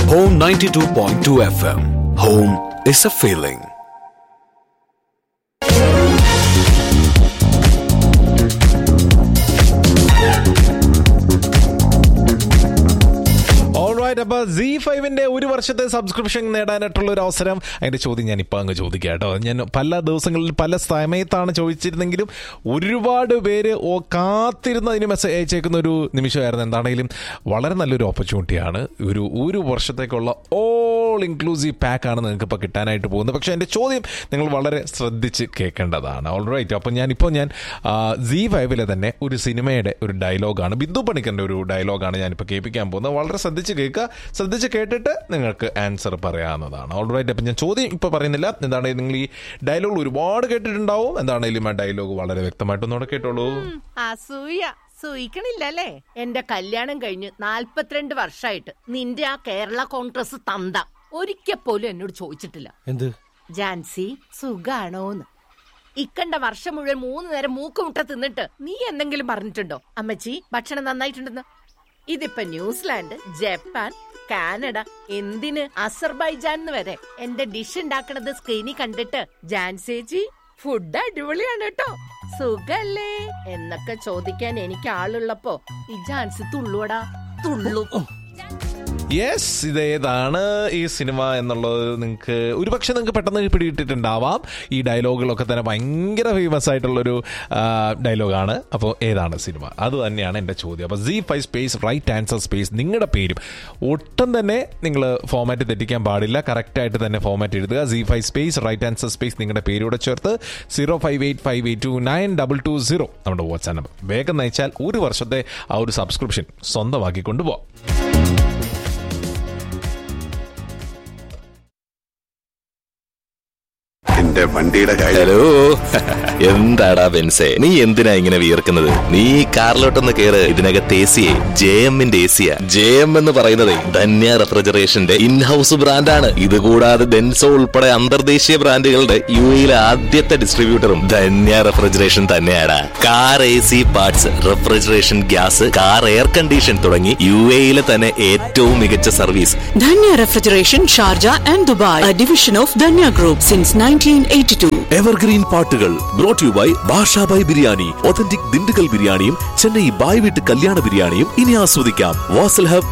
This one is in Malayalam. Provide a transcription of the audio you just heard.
Home 92.2 FM. Home is a feeling. Alright അപ്പൊ സി ഫൈവിന്റെ ഒരു വർഷത്തെ സബ്സ്ക്രിപ്ഷൻ നേടാനായിട്ടുള്ള ഒരു അവസരം അതിന്റെ ചോദ്യം ഞാൻ ഇപ്പൊ അങ്ങ് ചോദിക്കാം കേട്ടോ ഞാൻ പല ദിവസങ്ങളിൽ പല സമയത്താണ് ചോദിച്ചിരുന്നെങ്കിലും ഒരുപാട് പേര് ഓ കാത്തിരുന്നതിന് മെസ്സേജ് അയച്ചേക്കുന്ന ഒരു നിമിഷമായിരുന്നു എന്താണെങ്കിലും വളരെ നല്ലൊരു ഓപ്പർച്യൂണിറ്റിയാണ് ഒരു ഒരു വർഷത്തേക്കുള്ള ഓൾ ഇൻക്ലൂസീവ് പാക്ക് ആണ് നിങ്ങൾക്ക് ഇപ്പോൾ കിട്ടാനായിട്ട് പോകുന്നത് പക്ഷേ എൻ്റെ ചോദ്യം നിങ്ങൾ വളരെ ശ്രദ്ധിച്ച് കേൾക്കേണ്ടതാണ് ഓൾറൈറ്റ് അപ്പോൾ ഞാനിപ്പോൾ ഞാൻ സി ഫൈവിലെ തന്നെ ഒരു സിനിമയുടെ ഒരു ഡയലോഗാണ് ബിന്ദു പണിക്കറിൻ്റെ ഒരു ഡയലോഗാണ് ഞാനിപ്പോൾ കേൾപ്പിക്കാൻ പോകുന്നത് വളരെ ശ്രദ്ധിച്ച് കേൾക്കുക ശ്രദ്ധിച്ച് കേട്ടിട്ട് നിങ്ങൾക്ക് ആൻസർ പറയാവുന്നതാണ് ഓൾറൈറ്റ് അപ്പം ഞാൻ ചോദ്യം ഇപ്പോൾ പറയുന്നില്ല എന്താണ് നിങ്ങൾ ഈ ഡയലോഗ് ഒരുപാട് കേട്ടിട്ടുണ്ടാവും എന്താണെങ്കിലും ആ ഡയലോഗ് വളരെ വ്യക്തമായിട്ടൊന്നുകൂടെ കേട്ടോളൂ അസൂയ സൂയിക്കണില്ലല്ലേ എന്റെ കല്യാണം കഴിഞ്ഞ് നാൽപ്പത്തിരണ്ട് വർഷമായിട്ട് നിന്റെ ആ കേരള കോൺഗ്രസ് തന്ത ഒരിക്കൽ പോലും എന്നോട് ചോദിച്ചിട്ടില്ല എന്ത് ജാൻസി സുഖാണോന്ന് ഇക്കണ്ട വർഷം മുഴുവൻ മൂന്ന് നേരം മൂക്കുമുട്ട തിന്നിട്ട് നീ എന്തെങ്കിലും പറഞ്ഞിട്ടുണ്ടോ അമ്മച്ചി ഭക്ഷണം നന്നായിട്ടുണ്ടെന്ന് ഇതിപ്പോ ന്യൂസിലാൻഡ് ജപ്പാൻ കാനഡ എന്തിന് അസർബൈജാൻ വരെ എന്റെ ഡിഷ് ഉണ്ടാക്കണത് സ്ക്രീനിൽ കണ്ടിട്ട് ജാൻസേജി ഫുഡ് അടിപൊളിയാണ് കേട്ടോ സുഖല്ലേ എന്നൊക്കെ ചോദിക്കാൻ എനിക്ക് ആളുള്ളപ്പോ ഈ ജാൻസി തുള്ളുവടാ തുള്ളു യെസ് ഇതേതാണ് ഈ സിനിമ എന്നുള്ളത് നിങ്ങൾക്ക് ഒരുപക്ഷെ നിങ്ങൾക്ക് പെട്ടെന്ന് പിടികിട്ടിട്ടുണ്ടാവാം ഈ ഡയലോഗുകളൊക്കെ തന്നെ ഭയങ്കര ഫേമസ് ആയിട്ടുള്ളൊരു ഡയലോഗാണ് അപ്പോൾ ഏതാണ് സിനിമ അത് തന്നെയാണ് എൻ്റെ ചോദ്യം അപ്പോൾ C five space right answer space നിങ്ങളുടെ പേരും ഒട്ടും തന്നെ നിങ്ങൾ ഫോമാറ്റ് തെറ്റിക്കാൻ പാടില്ല കറക്റ്റായിട്ട് തന്നെ ഫോമാറ്റ് എഴുതുക C five space right answer space നിങ്ങളുടെ പേരോടെ ചേർത്ത് zero five eight five eight two nine double two zero നമ്മുടെ വാട്സാപ്പ് നമ്പർ വേഗം നയിച്ചാൽ ഒരു വർഷത്തെ ആ ഒരു സബ്സ്ക്രിപ്ഷൻ സ്വന്തമാക്കി കൊണ്ടുപോകാം എന്റെ വണ്ടിയുടെ കാര്യം ഹലോ എന്താടാ ബെൻസേ നീ എന്തിനാ ഇങ്ങനെ വിയർക്കുന്നത് നീ ഈ കാറിലോട്ടൊന്ന് കേറ് ഇതിനകത്ത് എ സിയെ ജെ എമ്മിന്റെ എ സിയാ ജെ എം എന്ന് പറയുന്നത് ധന്യ റെഫ്രിജറേഷന്റെ ഇൻഹൌസ് ബ്രാൻഡാണ് ഇത് കൂടാതെ ഡെൻസോ ഉൾപ്പെടെ അന്തർദേശീയ ബ്രാൻഡുകളുടെ യു എയിലെ ആദ്യത്തെ ഡിസ്ട്രിബ്യൂട്ടറും ധന്യ റെഫ്രിജറേഷൻ തന്നെയാടാ car A C parts refrigeration gas car air condition തുടങ്ങി യു എയിലെ തന്നെ ഏറ്റവും മികച്ച service Danya Refrigeration, Sharjah and Dubai, a division of Danya Group since 1982. Evergreen പാട്ടുകൾ brought you by Bashabhai biryani authentic Dindigul ബിരിയാണിയും ചെന്നൈ ബായ് വീട്ട് കല്യാണ ബിരിയാണിയും ഇനി ആസ്വദിക്കാം വാസൽ ഹബ്